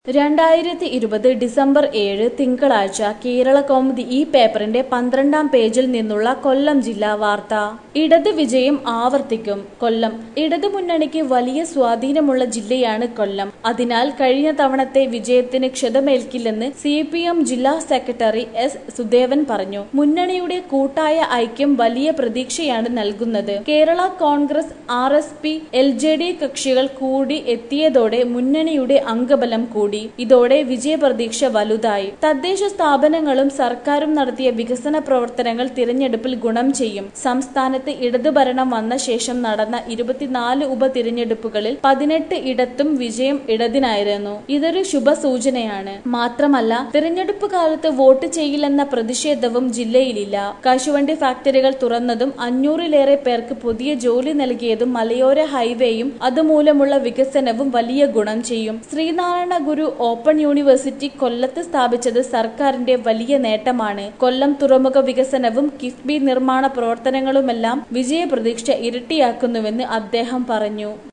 രണ്ടായിരത്തി ഇരുപത് ഡിസംബർ ഏഴ് തിങ്കളാഴ്ച കേരള കൗമുദി ഈ പേപ്പറിന്റെ പന്ത്രണ്ടാം പേജിൽ നിന്നുള്ള കൊല്ലം ജില്ലാ വാർത്ത ഇടത് വിജയം ആവർത്തിക്കും കൊല്ലം ഇടതു മുന്നണിക്ക് വലിയ സ്വാധീനമുള്ള ജില്ലയാണ് കൊല്ലം അതിനാൽ കഴിഞ്ഞ തവണത്തെ വിജയത്തിന് ക്ഷതമേൽക്കില്ലെന്ന് സി പി എം ജില്ലാ സെക്രട്ടറി എസ് സുദേവൻ പറഞ്ഞു മുന്നണിയുടെ കൂട്ടായ ഐക്യം വലിയ പ്രതീക്ഷയാണ് നൽകുന്നത് Kerala Congress R S P L J D കക്ഷികൾ കൂടി എത്തിയതോടെ മുന്നണിയുടെ അംഗബലം കൂടി ഇതോടെ വിജയപ്രതീക്ഷ വലുതായി തദ്ദേശ സ്ഥാപനങ്ങളും സർക്കാരും നടത്തിയ വികസന പ്രവർത്തനങ്ങൾ തിരഞ്ഞെടുപ്പിൽ ഗുണം ചെയ്യും സംസ്ഥാനത്ത് ഇടതു ഭരണം വന്ന ശേഷം നടന്ന ഇരുപത്തിനാല് ഉപതിരഞ്ഞെടുപ്പുകളിൽ പതിനെട്ട് ഇടത്തും വിജയം ഇടതിനായിരുന്നു ഇതൊരു ശുഭസൂചനയാണ് മാത്രമല്ല തിരഞ്ഞെടുപ്പ് കാലത്ത് വോട്ട് ചെയ്യില്ലെന്ന പ്രതിഷേധവും ജില്ലയിലില്ല കശുവണ്ടി ഫാക്ടറികൾ തുറന്നതും അഞ്ഞൂറിലേറെ പേർക്ക് പുതിയ ജോലി നൽകിയതും മലയോര ഹൈവേയും അതുമൂലമുള്ള വികസനവും വലിയ ഗുണം ചെയ്യും ശ്രീനാരായണ ഗുരു ഓപ്പൺ യൂണിവേഴ്സിറ്റി കൊല്ലത്ത് സ്ഥാപിച്ചത് സർക്കാരിന്റെ വലിയ നേട്ടമാണ് കൊല്ലം തുറമുഖ വികസനവും കിഫ്ബി നിർമ്മാണ പ്രവർത്തനങ്ങളുമെല്ലാം വിജയപ്രതീക്ഷ ഇരട്ടിയാക്കുന്നുവെന്ന് അദ്ദേഹം പറഞ്ഞു